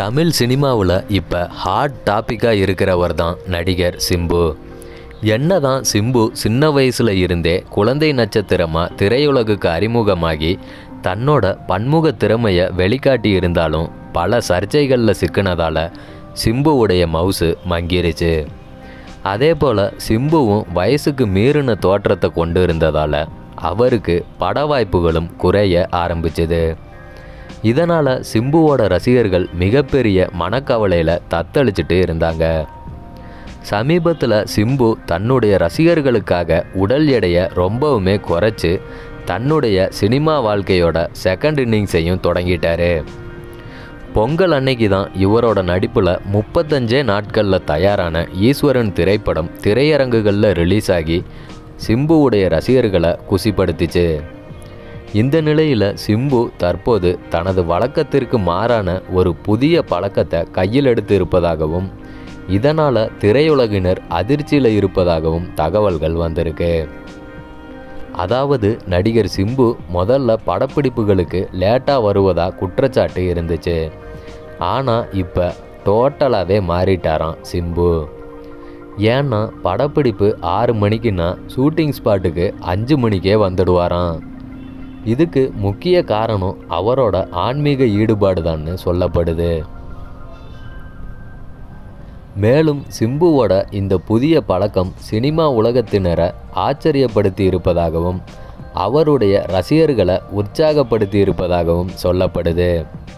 தமிழ் சினிமாவில் இப்போ ஹாட் டாப்பிக்காக இருக்கிறவர் தான் நடிகர் சிம்பு என்னதான் சிம்பு சின்ன வயசில் இருந்தே குழந்தை நட்சத்திரமாக திரையுலகுக்கு அறிமுகமாகி தன்னோட பன்முக திறமையை வெளிக்காட்டி இருந்தாலும் பல சர்ச்சைகளில் சிக்கினதால் சிம்புவுடைய மவுசு மங்கிருச்சு அதே போல் சிம்புவும் வயசுக்கு மீறின தோற்றத்தை கொண்டு இருந்ததால் அவருக்கு பட வாய்ப்புகளும் குறைய ஆரம்பிச்சது இதனால் சிம்புவோட ரசிகர்கள் மிகப்பெரிய மனக்கவலையில் தத்தளிச்சிட்டு இருந்தாங்க சமீபத்தில் சிம்பு தன்னுடைய ரசிகர்களுக்காக உடல் எடையை ரொம்பவுமே குறைச்சி தன்னுடைய சினிமா வாழ்க்கையோட செகண்ட் இன்னிங்ஸையும் தொடங்கிட்டாரு பொங்கல் அன்னைக்கு தான் இவரோட நடிப்பில் முப்பத்தஞ்சே நாட்களில் தயாரான ஈஸ்வரன் திரைப்படம் திரையரங்குகளில் ரிலீஸ் ஆகி சிம்புவுடைய ரசிகர்களை குசிப்படுத்திச்சு இந்த நிலையில் சிம்பு தற்போது தனது வழக்கத்திற்கு மாறான ஒரு புதிய பழக்கத்தை கையில் எடுத்து இருப்பதாகவும் இதனால் திரையுலகினர் அதிர்ச்சியில் இருப்பதாகவும் தகவல்கள் வந்திருக்கு அதாவது நடிகர் சிம்பு முதல்ல படப்பிடிப்புகளுக்கு லேட்டாக வருவதா குற்றச்சாட்டு இருந்துச்சு ஆனால் இப்போ டோட்டலாகவே மாறிட்டாராம் சிம்பு ஏன்னா படப்பிடிப்பு ஆறு மணிக்குன்னா ஷூட்டிங் ஸ்பாட்டுக்கு அஞ்சு மணிக்கே வந்துடுவாராம் இதுக்கு முக்கிய காரணம் அவரோட ஆன்மீக ஈடுபாடு தான்னு சொல்லப்படுது மேலும் சிம்புவோட இந்த புதிய பழக்கம் சினிமா உலகத்தினரை ஆச்சரியப்படுத்தி இருப்பதாகவும் அவருடைய ரசிகர்களை உற்சாகப்படுத்தி இருப்பதாகவும் சொல்லப்படுது